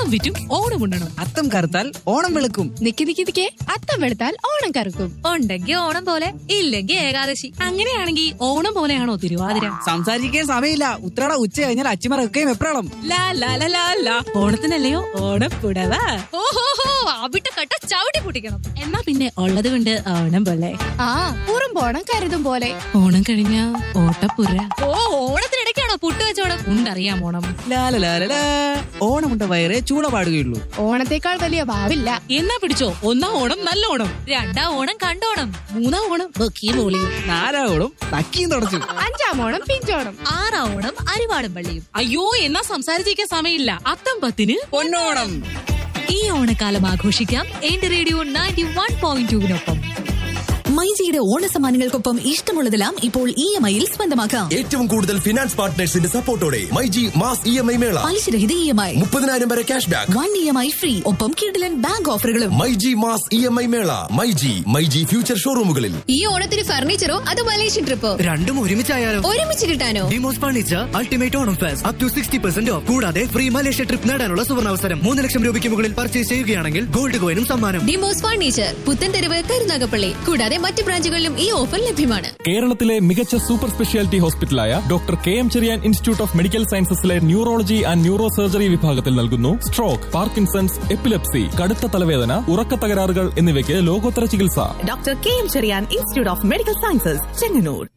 അത്തം വിറ്റും ഓണം ഉണ്ണണം അത്തം കറുത്താൽ ഓണം വെളുക്കും നിക്കി നിക്കി നിക്കേ അത്തം വെളുത്താൽ ഓണം കറുക്കും ഉണ്ടെങ്കിൽ ഓണം പോലെ ഇല്ലെങ്കിൽ ഏകാദശി അങ്ങനെയാണെങ്കിൽ ഓണം പോലെയാണോ തിരുവാതിര സംസാരിക്കാൻ സമയമില്ല ഉത്രാട ഉച്ച കഴിഞ്ഞാൽ അച്ചിമറക്കുകയും എപ്രാളം ലാ ലാ ലാ ലാ ലാ ഓണത്തിനല്ലയോ ഓണപ്പുടവ ഓഹോഹോ അവിട്ട കട്ട ചവിട്ടി പൊട്ടിക്കണം എന്നാ പിന്നെ ഉള്ളത് കൊണ്ട് ഓണം പോലെ ആ ഉറുമ്പോണം കരുതും പോലെ ഓണം കഴിഞ്ഞ ഓട്ടപ്പുര ഓ ഓണത്തിനിടയ്ക്കാണോ പുട്ട് വെച്ചോണം ഉണ്ടറിയാം ഓണം ലാലലാലലാ. ഓണമുണ്ട വയറേ ചൂട പാടുകയുള്ളൂ ഓണത്തെക്കാൾ വലിയ ഭാവില്ല എന്നാ പിടിച്ചോ ഒന്നാം ഓണം നല്ല ഓണം രണ്ടാം ഓണം കണ്ടോണം മൂന്നാം ഓണം ബക്കിയും പൊളിയും നാലാം ഓണം തക്കിയും തുടച്ചു അഞ്ചാം ഓണം പിഞ്ചോണം ആറാം ഓണം അരിവാടും പള്ളിയും അയ്യോ എന്നാ സംസാരിച്ചിരിക്കാൻ സമയമില്ല അത്തം പത്തിന് പൊന്നോണം ഈ ഓണക്കാലം ആഘോഷിക്കാം എന്റെ റേഡിയോ നയൻറ്റി വൺ പോയിന്റ് ടുവിനൊപ്പം മൈജിയുടെ ഓണസമ്മാനങ്ങൾക്കൊപ്പം ഇഷ്ടമുള്ളതെല്ലാം ഇപ്പോൾ ഇ എം ഐയിൽ സ്വന്തമാക്കാം ഏറ്റവും കൂടുതൽ ഫിനാൻസ് പാർട്ട്നേഴ്സിന്റെ സപ്പോർട്ടോടെ myG mass E M I മേള പലിശരഹിത ഇ എം ഐ മുപ്പതിനായിരം വരെ cash back one E M I free ഒപ്പം കിഡിലൻ ബാങ്ക് ഓഫറുകളും myG mass E M I മേള മൈജി മൈജി ഫ്യൂച്ചർ ഷോറൂമുകളിൽ ഈ ഓണത്തിന് ഫർണിച്ചറോ അതോ മലേഷ്യൻ ട്രിപ്പോ രണ്ടും ഒരുമിച്ചായാലോ ഒരുമിച്ച് കിട്ടാനോ ഡിമോസ് furniture ultimate Onam fest up to sixty percent off കൂടാതെ ഫ്രീ മലേഷ്യ ട്രിപ്പ് നേടാനുള്ള സുവർണാവസരം മൂന്ന് ലക്ഷം രൂപയ്ക്ക് മുകളിൽ പർച്ചേസ് ചെയ്യുകയാണെങ്കിൽ ഗോൾഡ് കോയിനും സമ്മാനം ഡിമോസ് ഫർണിച്ചർ പുത്തൻതെരുവ് കരുനാഗപ്പള്ളി കൂടാതെ മറ്റ് ബ്രാഞ്ചുകളിലും ഈ ഓഫർ ലഭ്യമാണ് കേരളത്തിലെ മികച്ച സൂപ്പർ സ്പെഷ്യാലിറ്റി ഹോസ്പിറ്റലായ doctor K M Cherian institute of medical സയൻസസിലെ ന്യൂറോളജി ആൻഡ് ന്യൂറോ സർജറി വിഭാഗത്തിൽ നൽകുന്നു സ്ട്രോക്ക് പാർക്കിൻസൺസ് എപ്പിലെപ്സി കടുത്ത തലവേദന ഉറക്ക തകരാറുകൾ എന്നിവയ്ക്ക് ലോകോത്തര ചികിത്സ doctor K M Cherian institute of medical sciences Chengannur